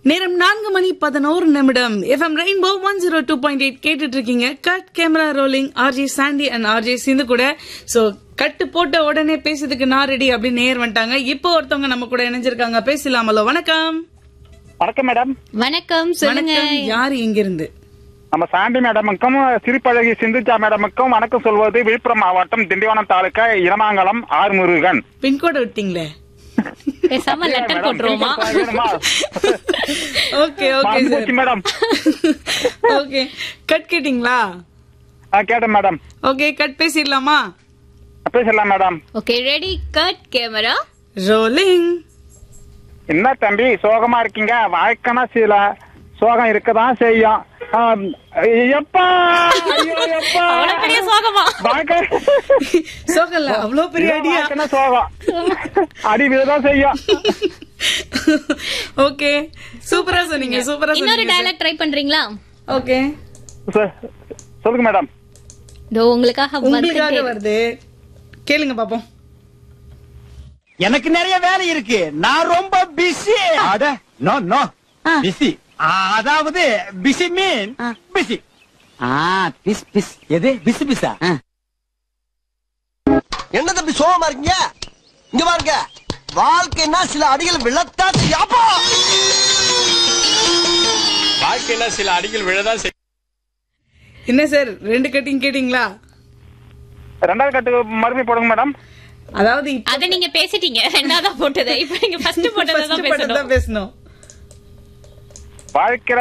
நேரம் நான்கு மணி பதினோரு நிமிடம் FM rainbow one zero two point eight கேட்டுட்டு இருக்கீங்க cut camera rolling RJ Sandy and RJ Sindhu கூட சோ கட்டு போட்ட உடனே பேசுறதுக்கு நான் ரெடி அப்படின்னு நேர் வந்துட்டாங்க இப்போ ஒருத்தவங்க நம்ம கூட இணைஞ்சிருக்காங்க பேசலாமலோ வணக்கம் வணக்கம் மேடம் வணக்கம் சொல்லுங்க வணக்கம் யாரு இங்க இருந்து நம்ம சாண்டி மேடமுக்கும் சிறுபழகி சிந்துஜா மேடமுக்கும் வணக்கம் சொல்வது விழுப்புரம் மாவட்டம் திண்டிவனம் தாலுக்கா இளமாங்கலம் ஆறுமுருகன் பின்கோட விட்டீங்களே பேசாம லெட்டர் போட்டுருவோமா வேணுமா? ஓகே ஓகே மறந்து சார் போச்சு மேடம் ஓகே கட் கேட்டிங்களா ஆ, கேட்டேன் மேடம் ஓகே கட் பேசிடலாமா பேசலாம் madam okay ready cut camera rolling என்ன தம்பி சோகமா இருக்கீங்க வாழ்க்கைனா சில சோகம் இருக்கதான் செய்யும் ஆ, எப்பா ஐயோ, எப்பா அவ்வளவு பெரிய சோகமா வாழ்க்கை சோகல்ல அவ்வளவு பெரிய ஐடியா வாழ்க்கைனா சோகம் அடி விததான் செய்யும் ஓகே சூப்பரா சொன்னீங்க சூப்பரா இன்னொரு சொன்னீங்க டயலாக் ட்ரை பண்றீங்களா ஓகே சொ- சொல்லுங்க மேடம் இதோ உங்களுக்காக உங்களுக்காக வந்துட்டே- வருது கேளுங்க பாப்போம் எனக்கு நிறைய வேலை இருக்கு நான் ரொம்ப பிஸி அட நோ நோ பிஸி அதாவது பிஸி மீன் பிஸி ஆ பிஸ் பிஸ் எது பிஸி பிஸா என்ன தம்பி சோகமா இருக்கீங்க இங்க பாருங்க வாழ்க்கைன்னா சில அடிகள் விழத்தான் செய்யும். அப்பா வாழ்க்கையில சில அடிகள் விழதான் செய்யும் என்ன சார் ரெண்டு கட்டிங் கேட்டீங்களா ரெண்டாவது கட்டு மறுபடியும் போடுங்க மேடம் அதாவது இப்ப அத நீங்க பேசிட்டீங்க ரெண்டாவதா போட்டதை இப்ப நீங்க ஃபர்ஸ்ட் போட்டதை first தான் படம் பேசணும் தான் பேசணும் வாழ்க்கை